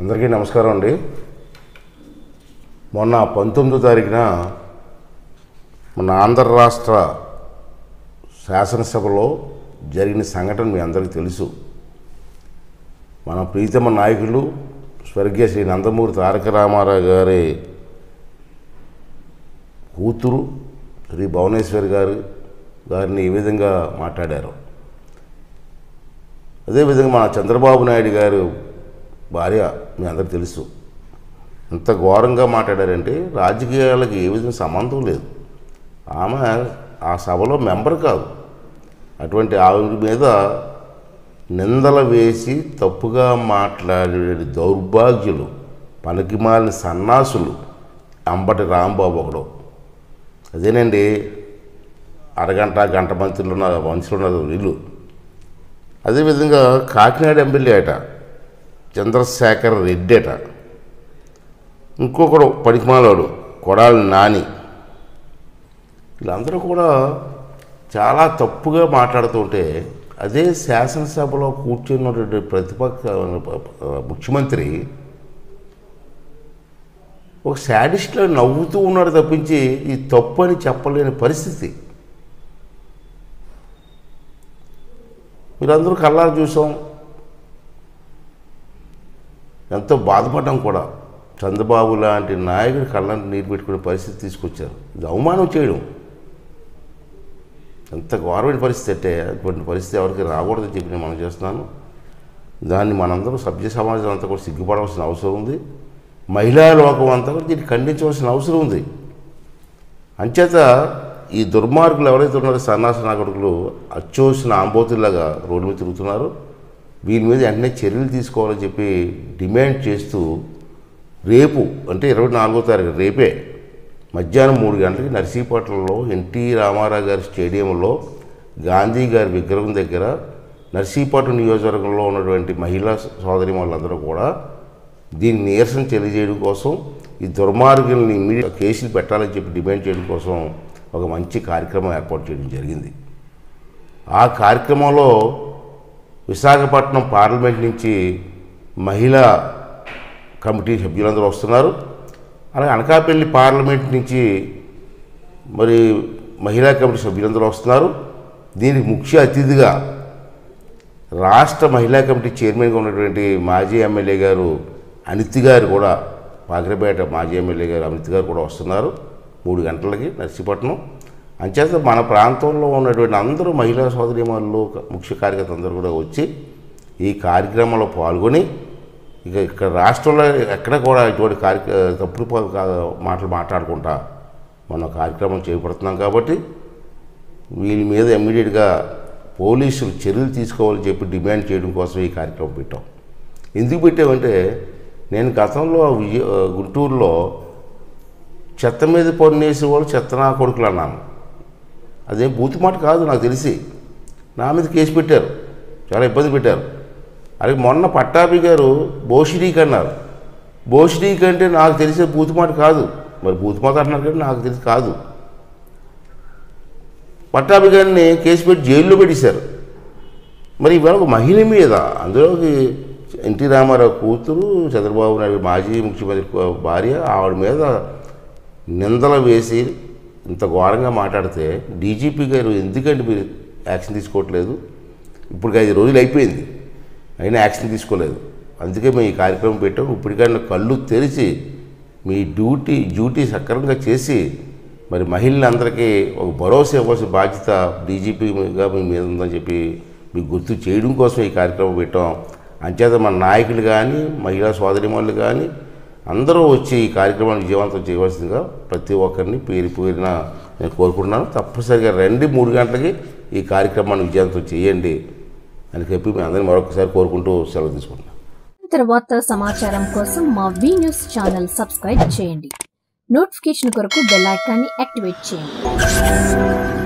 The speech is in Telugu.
అందరికీ నమస్కారం అండి మొన్న పంతొమ్మిదో తారీఖున మన ఆంధ్ర రాష్ట్ర శాసనసభలో జరిగిన సంఘటన మీ అందరికీ తెలుసు మన ప్రీతమ నాయకులు స్వర్గీయ శ్రీ నందమూరి తారక రామారావు గారి కూతురు శ్రీ భువనేశ్వరి గారు గారిని ఈ విధంగా మాట్లాడారు అదేవిధంగా మన చంద్రబాబు నాయుడు గారు భార్య మీ అందరికి తెలుసు ఎంత ఘోరంగా మాట్లాడారంటే రాజకీయాలకు ఏ విధంగా సంబంధం లేదు ఆమె ఆ సభలో మెంబర్ కాదు అటువంటి ఆవిడ మీద నిందలు వేసి తప్పుగా మాట్లాడే దౌర్భాగ్యులు పనికిమాలిన సన్నాసులు అంబటి రాంబాబు ఒకడు అదేనండి అరగంట గంట మంత్రులు ఉన్న మనుషులు ఉన్నది వీళ్ళు అదేవిధంగా కాకినాడ ఎమ్మెల్యే అట చంద్రశేఖర్ రెడ్డి అట ఇంకొకడు పడికిమాలోడు కొడాలి నాని వీళ్ళందరూ కూడా చాలా తప్పుగా మాట్లాడుతుంటే అదే శాసనసభలో కూర్చున్నటువంటి ప్రతిపక్ష ముఖ్యమంత్రి ఒక శాడిస్ట్లో నవ్వుతూ ఉన్నాడు తప్పించి ఈ తప్పు అని చెప్పలేని పరిస్థితి మీరందరూ కళ్ళారు చూసాం ఎంతో బాధపడ్డాం కూడా చంద్రబాబు లాంటి నాయకుడు కళ్ళని నీరు పెట్టుకునే పరిస్థితి తీసుకొచ్చారు ఇది అవమానం చేయడం ఎంత ఘోరమైన పరిస్థితి అంటే అటువంటి పరిస్థితి ఎవరికి రాకూడదని చెప్పి నేను మనం చేస్తున్నాను దాన్ని మనందరం సభ్య సమాజం అంతా కూడా సిగ్గుపడవలసిన అవసరం ఉంది మహిళా లోకం అంతా కూడా దీన్ని ఖండించవలసిన అవసరం ఉంది అంచేత ఈ దుర్మార్గులు ఎవరైతే ఉన్నారో సన్నాస నాగరికులు అచ్చోసిన ఆంబోతుల్లాగా రోడ్డు మీద తిరుగుతున్నారో వీరి మీద వెంటనే చర్యలు తీసుకోవాలని చెప్పి డిమాండ్ చేస్తూ రేపు అంటే ఇరవై నాలుగో తారీఖు రేపే మధ్యాహ్నం మూడు గంటలకి నర్సీపట్నంలో ఎన్టీ రామారావు గారి స్టేడియంలో గాంధీ గారి విగ్రహం దగ్గర నర్సీపట్నం నియోజకవర్గంలో ఉన్నటువంటి మహిళా సోదరి వాళ్ళందరూ కూడా దీన్ని నీరసన తెలియజేయడం కోసం ఈ దుర్మార్గుల్ని ఇమీడియట్ కేసులు పెట్టాలని చెప్పి డిమాండ్ చేయడం కోసం ఒక మంచి కార్యక్రమం ఏర్పాటు చేయడం జరిగింది ఆ కార్యక్రమంలో విశాఖపట్నం పార్లమెంట్ నుంచి మహిళా కమిటీ సభ్యులందరూ వస్తున్నారు అలాగే అనకాపల్లి పార్లమెంట్ నుంచి మరి మహిళా కమిటీ సభ్యులందరూ వస్తున్నారు దీనికి ముఖ్య అతిథిగా రాష్ట్ర మహిళా కమిటీ చైర్మన్గా ఉన్నటువంటి మాజీ ఎమ్మెల్యే గారు అనిత్ గారు కూడా పాకిరపేట మాజీ ఎమ్మెల్యే గారు అమిత్ గారు కూడా వస్తున్నారు మూడు గంటలకి నర్సీపట్నం అంచేత మన ప్రాంతంలో ఉన్నటువంటి అందరూ మహిళా సోదరిమణులు ముఖ్య కార్యకర్తలు అందరూ కూడా వచ్చి ఈ కార్యక్రమంలో పాల్గొని ఇక ఇక్కడ రాష్ట్రంలో ఎక్కడ కూడా ఇటువంటి కార్య తప్పుడు ప- కా- మాటలు మాట్లాడుకుంటా మనం కార్యక్రమం చేపడుతున్నాం కాబట్టి వీళ్ళ మీద ఇమ్మీడియట్గా పోలీసులు చర్యలు తీసుకోవాలని చెప్పి డిమాండ్ చేయడం కోసం ఈ కార్యక్రమం పెట్టాం ఎందుకు పెట్టామంటే నేను గతంలో విజయ గుంటూరులో చెత్త మీద పన్నేసే వాళ్ళు చెత్త నా కొడుకులు అన్నాను అదేం బూతు మాట కాదు నాకు తెలిసి నా మీద కేసు పెట్టారు చాలా ఇబ్బంది పెట్టారు అలాగే మొన్న పట్టాభి గారు బోషిడీకి అన్నారు బోషిడీకి అంటే నాకు తెలిసే బూతు మాట కాదు మరి బూతు మాట అంటున్నారు కానీ నాకు తెలిసి కాదు పట్టాభి గారిని కేసు పెట్టి జైల్లో పెట్టేశారు మరి ఇవాళ ఒక మహిళ మీద అందులోకి ఎన్టీ రామారావు కూతురు చంద్రబాబు నాయుడు మాజీ ముఖ్యమంత్రి కు- భార్య ఆవిడ మీద నిందలు వేసి ఇంత ఘోరంగా మాట్లాడితే డీజీపీ గారు ఎందుకంటే మీరు యాక్షన్ తీసుకోవట్లేదు ఇప్పుడు ఐదు రోజులు అయిపోయింది అయినా యాక్షన్ తీసుకోలేదు అందుకే మేము ఈ కార్యక్రమం పెట్టాం ఇప్పటికైనా కళ్ళు తెరిచి మీ డ్యూటీ డ్యూటీ సక్రమంగా చేసి మరి మహిళలందరికీ ఒక భరోసా ఇవ్వాల్సిన బాధ్యత డీజీపీగా మీ మీద ఉందని చెప్పి మీకు గుర్తు చేయడం కోసం ఈ కార్యక్రమం పెట్టాం అంచేత మన నాయకులు కానీ మహిళా సోదరిమణులు కానీ అందరూ వచ్చి ఈ కార్యక్రమాన్ని విజయవంతం చేయవలసిందిగా ప్రతి ఒక్కరిని పేరు పేరిన నేను కోరుకుంటున్నాను తప్పనిసరిగా రండి మూడు గంటలకి ఈ కార్యక్రమాన్ని విజయవంతం చేయండి అని చెప్పి మీ అందరినీ మరొకసారి కోరుకుంటూ సెలవు తీసుకుంటున్నాను తర్వాత సమాచారం కోసం మా వి న్యూస్ ఛానల్ సబ్స్క్రైబ్ చేయండి నోటిఫికేషన్ కొరకు బెల్ ఐకాన్ని యాక్టివేట్ చేయండి